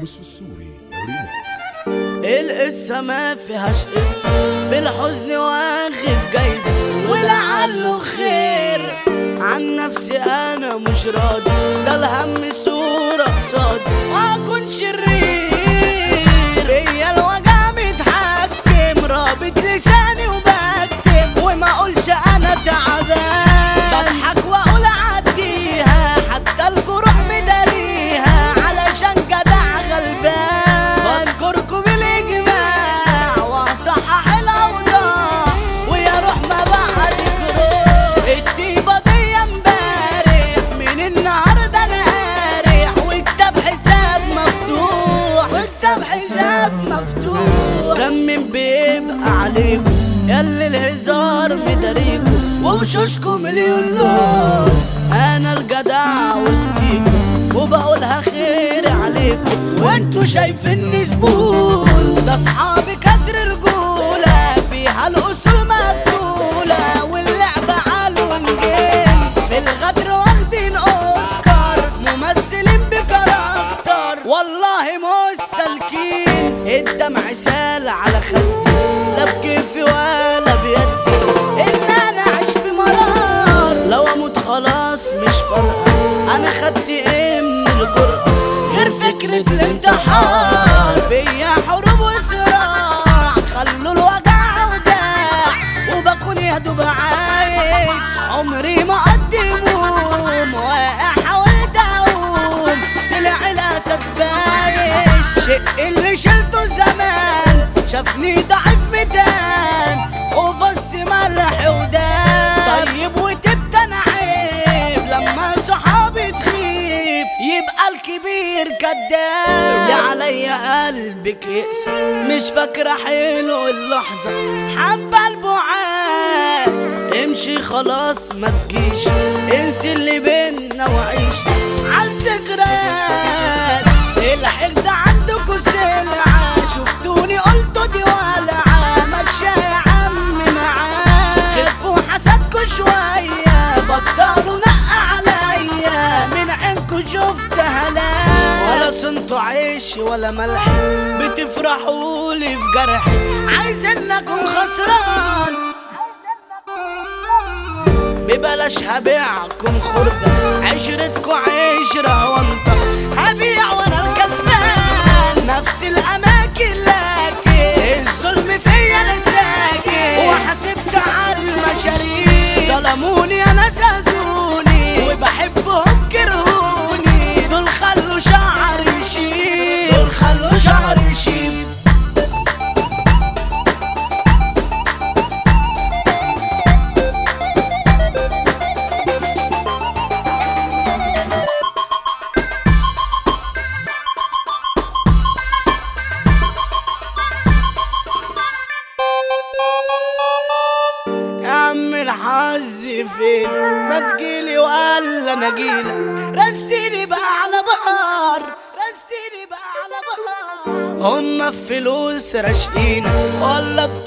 فارس السوري ريمكس القصة ما فيهاش قصة في الحزن واخد جايزة ولعله خير عن نفسي انا مش راضي ده الهم صورة قصادي واكون شرير فيا الوجع متحكم رابط لساني وبكتم وما اقولش انا تعبان بضحك واقول عديها حتى الجروح مداريها علشان جدع غلبان بذكركم بالاجماع واصحح الاوضاع ويا روح ما بعدك روح الطيبه دي امبارح من النهارده انا قارح وكتاب حساب مفتوح وكتاب حساب مفتوح دم بيبقى عليكم ياللي الهزار مداريكم ووشوشكم مليون لون انا الجدع وسطيكم وبقولها خير عليكم وانتوا شايفيني زبون ده اصحابي كسر رجوله فيها الاصول مقتوله واللعبه على الونجين في الغدر واخدين اوسكار ممثلين بكاركتر والله مش سالكين الدمع سال على خدي لا بكيفي ولا بيدي ان انا اعيش في مرار لو اموت خلاص مش فارقه انا خدت ايه من الجرأة غير فكرة الانتحار فيا حروب وصراع خلوا الوجع وداع وبكون يا دوب عايش عمري ما اقدمهم واقع حاولت اقوم طلع الاساس بايش شق اللي شلته زمان شافني ضعيف ميدان وفص ملح ودان طيب وتبت انا عيب لما صحابي تغيب يبقى الكبير كداب يا عليا قلبك يقسى مش فاكرة حلو اللحظة حابة البعاد امشي خلاص ما تجيش انسي اللي بينا وعيش عالذكريات الحقد عندكوا سلعة شفتوني قلتوا دي ولعة ماشية يا عم معاه خفوا حسدكوا شوية بطلوا نقع عليا من عينكوا شفت هلاك ولا صنتوا عيش ولا ملح بتفرحوا لي في جرحي عايز انكم خسران ببلاش هبيعكم خردة عشرتكوا عشرة وانطة هبيع وانا الكسبان نفس الاماكن لكن الظلم فيا انا ساكن وحاسبت على المشاريع ظلموني انا سازوني وبحبهم كرهوني دول خلوا شعري يشيب دول خلوا شعري يشيب يا عم الحظ فين ما تجيلي ولا انا اجيلك رسيني بقى على بحر رسيني بقى على بحر هما فلوس راشقين ولا